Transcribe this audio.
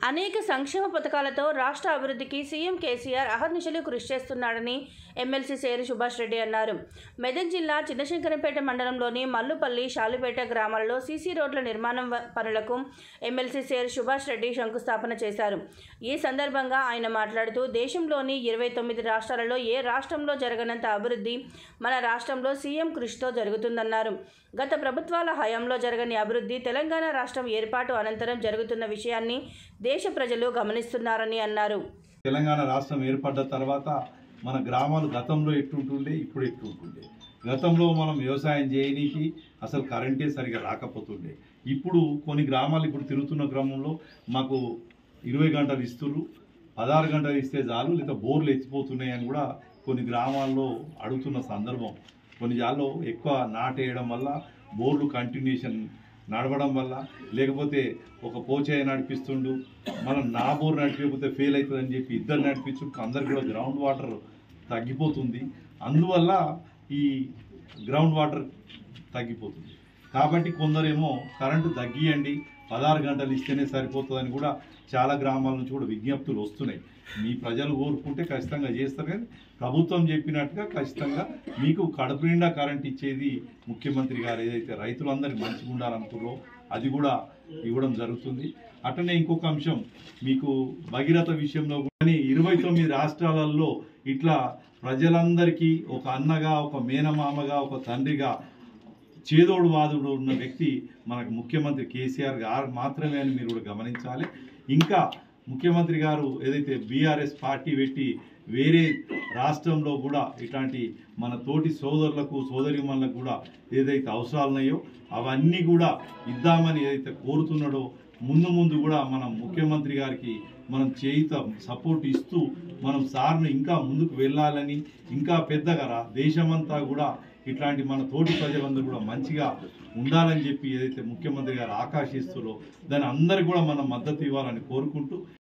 అనేక సంక్షేమ పథకాలతో రాష్ట్ర అభివృద్ధికి సీఎం కేసీఆర్ అహర్నిశలు కృషి చేస్తున్నాడని ఎమ్మెల్సీ సేరు సుభాష్ రెడ్డి అన్నారు మెదక్ జిల్లా చిన్నశంకరంపేట మండలంలోని మల్లుపల్లి షాలుపేట గ్రామాల్లో సీసీ రోడ్ల నిర్మాణం వ- పనులకు ఎమ్మెల్సీ సేరు సుభాష్ రెడ్డి శంకుస్థాపన చేశారు ఈ సందర్భంగా ఆయన మాట్లాడుతూ దేశంలోని ఇరవై తొమ్మిది రాష్ట్రాలలో ఏ రాష్ట్రంలో జరగనంత అభివృద్ధి మన రాష్ట్రంలో సీఎం కృషితో జరుగుతుందన్నారు గత ప్రభుత్వాల హయాంలో జరగని అభివృద్ధి తెలంగాణ రాష్ట్రం ఏర్పాటు అనంతరం జరుగుతున్న విషయాన్ని దేశ ప్రజలు గమనిస్తున్నారని అన్నారు తెలంగాణ రాష్ట్రం ఏర్పడ్డ తర్వాత మన గ్రామాలు గతంలో ఎట్టుంటుండే ఇప్పుడు ఎట్టుంటుండే గతంలో మనం వ్యవసాయం చేయనీకి అసలు కరెంటే సరిగా రాకపోతుండే ఇప్పుడు కొన్ని గ్రామాలు ఇప్పుడు తిరుగుతున్న క్రమంలో మాకు ఇరవై గంటలు ఇస్తున్నారు పదహారు గంటలు ఇస్తే చాలు లేదా బోర్లు ఎత్తిపోతున్నాయి అని కూడా కొన్ని గ్రామాల్లో అడుగుతున్న సందర్భం కొన్ని జాల్లో ఎక్కువ నాటేయడం వల్ల బోర్లు కంటిన్యూషన్ నడవడం వల్ల లేకపోతే ఒక పోచయ్య నడిపిస్తుండు మనం నా బోర్ నడిపిపోతే ఫెయిల్ అవుతుందని చెప్పి ఇద్దరు నడిపించుంటూ అందరికి కూడా గ్రౌండ్ వాటర్ తగ్గిపోతుంది అందువల్ల ఈ గ్రౌండ్ వాటర్ తగ్గిపోతుంది కాబట్టి కొందరేమో కరెంటు తగ్గియండి పదహారు గంటలు ఇస్తేనే సరిపోతుందని కూడా చాలా గ్రామాల నుంచి కూడా విజ్ఞప్తులు వస్తున్నాయి మీ ప్రజలు కోరుకుంటే ఖచ్చితంగా చేస్తారు కానీ ప్రభుత్వం చెప్పినట్టుగా ఖచ్చితంగా మీకు కడుపు నిండా కరెంట్ ఇచ్చేది ముఖ్యమంత్రి గారు ఏదైతే రైతులందరికీ మంచిగా ఉండాలనుకున్నారో అది కూడా ఇవ్వడం జరుగుతుంది అట్లనే ఇంకొక అంశం మీకు భగీరథ విషయంలో కానీ ఇరవై తొమ్మిది రాష్ట్రాలలో ఇట్లా ప్రజలందరికీ ఒక అన్నగా ఒక మేనమామగా ఒక తండ్రిగా చేదోడు వాదుడు ఉన్న వ్యక్తి మనకు ముఖ్యమంత్రి కేసీఆర్ గారు మాత్రమే అని మీరు కూడా గమనించాలి ఇంకా ముఖ్యమంత్రి గారు ఏదైతే బీఆర్ఎస్ పార్టీ పెట్టి వేరే రాష్ట్రంలో కూడా ఇట్లాంటి మన తోటి సోదరులకు సోదరిమణులకు కూడా ఏదైతే అవసరాలు ఉన్నాయో అవన్నీ కూడా ఇద్దామని ఏదైతే కోరుతున్నాడో ముందు ముందు కూడా మనం ముఖ్యమంత్రి గారికి మనం చేయిత సపోర్ట్ ఇస్తూ మనం సార్ను ఇంకా ముందుకు వెళ్ళాలని ఇంకా పెద్దగా రా దేశమంతా కూడా ఇట్లాంటి మన తోటి ప్రజలందరూ కూడా మంచిగా ఉండాలని చెప్పి ఏదైతే ముఖ్యమంత్రి గారు ఆకాశిస్తులో దాని అందరికి కూడా మనం మద్దతు ఇవ్వాలని కోరుకుంటూ